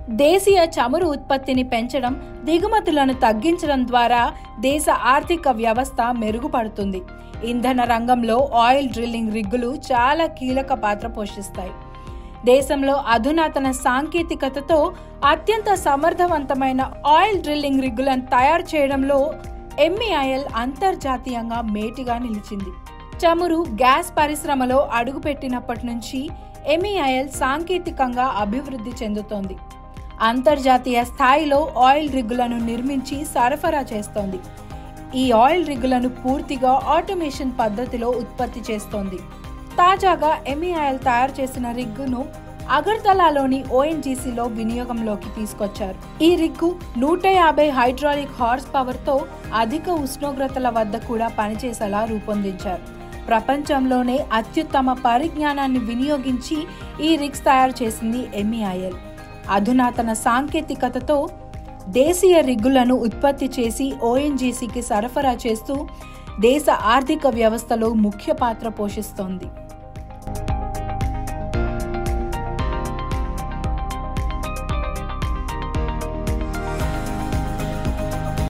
దేశీయ చమురు ఉత్పత్తిని పెంచడం దిగుమతులను తగ్గించడం ద్వారా దేశ ఆర్థిక వ్యవస్థ మెరుగుపడుతుంది ఇంధన రంగంలో ఆయిల్ డ్రిల్లింగ్ రిగ్గులు చాలా కీలక పాత్ర పోషిస్తాయి దేశంలో అధునాతన సాంకేతికతతో అత్యంత సమర్థవంతమైన ఆయిల్ డ్రిల్లింగ్ రిగ్గులను తయారు చేయడంలో ఎంఈఐఎల్ అంతర్జాతీయంగా మేటిగా నిలిచింది చమురు గ్యాస్ పరిశ్రమలో అడుగుపెట్టినప్పటి నుంచి ఎంఈఐఎల్ సాంకేతికంగా అభివృద్ధి చెందుతోంది అంతర్జాతీయ స్థాయిలో ఆయిల్ రిగ్గులను నిర్మించి సరఫరా చేస్తోంది ఈ ఆయిల్ రిగ్గులను పూర్తిగా ఆటోమేషన్ పద్ధతిలో ఉత్పత్తి చేస్తోంది తాజాగా ఎంఈఐఎల్ తయారు చేసిన రిగ్గును అగర్తలాలోని ఓఎన్జీసీలో వినియోగంలోకి తీసుకొచ్చారు ఈ రిగ్గు నూట యాభై హైడ్రాలిక్ హార్స్ పవర్తో అధిక ఉష్ణోగ్రతల వద్ద కూడా పనిచేసేలా రూపొందించారు ప్రపంచంలోనే అత్యుత్తమ పరిజ్ఞానాన్ని వినియోగించి ఈ రిగ్స్ తయారు చేసింది ఎంఈఐఎల్ అధునాతన సాంకేతికతతో దేశీయ రిగ్గులను ఉత్పత్తి చేసి ఓఎన్జీసీకి సరఫరా చేస్తూ దేశ ఆర్థిక వ్యవస్థలో ముఖ్య పాత్ర పోషిస్తోంది